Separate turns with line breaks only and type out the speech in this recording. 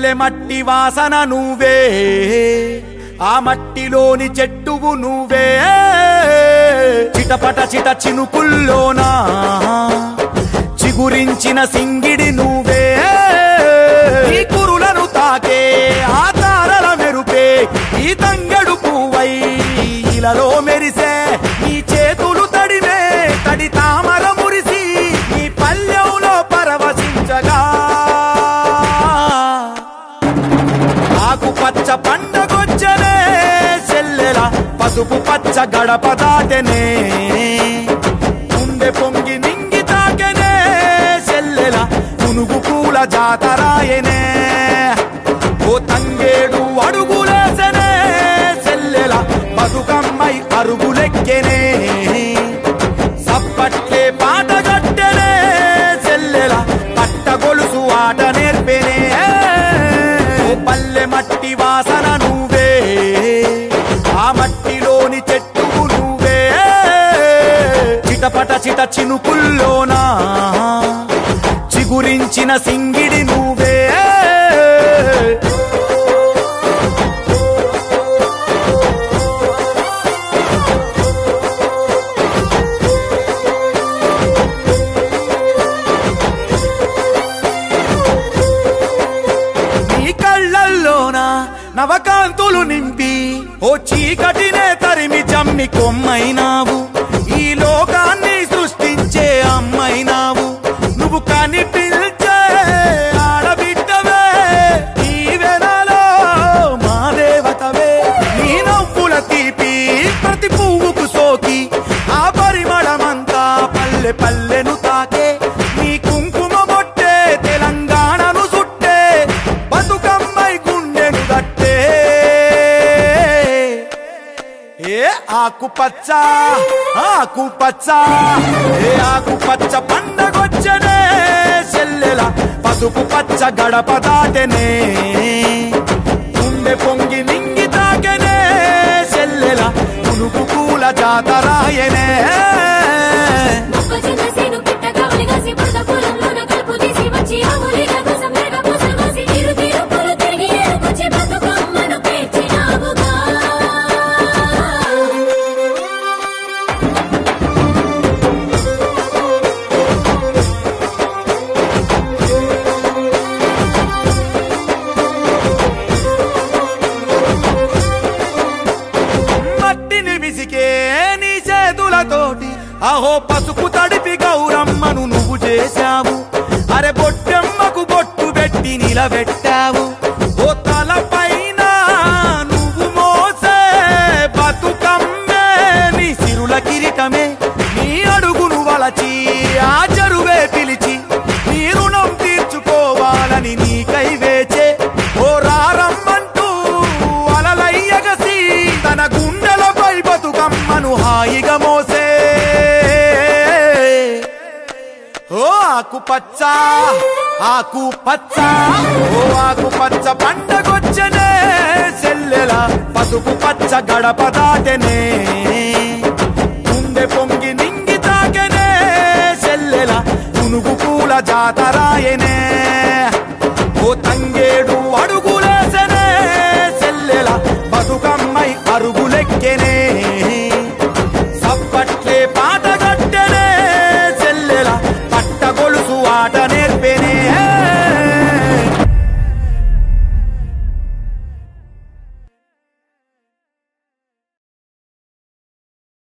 పల్లె మట్టి వాసన నువ్వే ఆ మట్టిలోని చెట్టువు నువ్వే చిటపట చిట చినుకుల్లోనా చిగురించిన సింగిడి నువ్వే ఈ కురులను తాకే ఆ తారల మెరుపే ఈ తంగడు పువ్వై ఇలలో మెరిసే నీ చేతులు తడిమే తడి తామర మురిసి నీ పల్లెంలో పరవశించగా ఆకుపచ్చ పండగొచ్చనే చెల్లెల పసుపు పచ్చ గడప దాటెనే గుండె పొంగి నింగి తాకెనే చెల్లెల పునుగు పూల జాతరాయనే ఓ తంగేడు అడుగులేసనే చెల్లెల బతుకమ్మై అరుగులెక్కెనే సప్పట్లే పాట గట్టెనే చెల్లెల పట్ట గొలుసు ఆట నేర్పెనే ఓ పల్లె మట్టి వాసన నువ్వే ఆ మట్టిలోని చెట్టువు నువ్వే చిటపట చిట చినుకుల్లోనా చిగురించిన సింగిడి నువ్వే నీ కళ్ళల్లోన నవకాంతులు నింపి ఓ చీకటినే తరిమి జమ్మి కొమ్మైనావు ఈ లోకాన్ని సృష్టించే అమ్మైనావు నువ్వు కనిపించే ఆడబిడ్డవే ఈ వెనలో మా దేవతవే నీ నవ్వుల తీపి ప్రతి పువ్వుకు సోకి ఆ పరిమళమంతా పల్లె పల్లెను తాకే నీ కుంకుమ బొట్టే తెలంగాణను చుట్టే బతుకమ్మై గుండెను దట్టే ఏ ఆకుపచ్చ ఆకుపచ్చ ఏ ఆకుపచ్చ పండగొచ్చనే చెల్లెల పసుపు పచ్చ గడప దాటెనే గుండె పొంగి నింగి తాకెనే చెల్లెల పులుగు పూల జాతరాయనే
మొక్కజొన్న సేను పిట్ట కావలిగాసి బురద పొలంలోన కలుపు తీసి వచ్చి ఆవులిగా కోసం మేడ పూసలు కోసి తీరు తీరు పూలు తిరిగి ఏరుకొచ్చి బతుకమ్మను పేర్చినావుగా
మట్టిని విసికే నీ చేతులతోటి అహో పసుపు తడిపి గౌరమ్మను నువ్వు చేశావు అరే బొట్టెమ్మకు బొట్టు పెట్టి నిలబెట్టావు ఓ తలపైన నువ్వు మోసే బతుకమ్మే నీ సిరుల కిరీటమే నీ అడుగును వలచి ఆ చెరువే పిలిచి నీ రుణం తీర్చుకోవాలని నీకై వేచే ఓ రారమ్మంటూ అలలయ్యగసి తన గుండెలపై బతుకమ్మను హాయిగా మోసే ఓ ఆకుపచ్చ ఆకుపచ్చ ఓ ఆకుపచ్చ పండగొచ్చనే చెల్లెల పసుపు పచ్చ గడప దాటెనే గుండె పొంగి నింగి తాకెనే చెల్లెల పునుగు పూల జాతర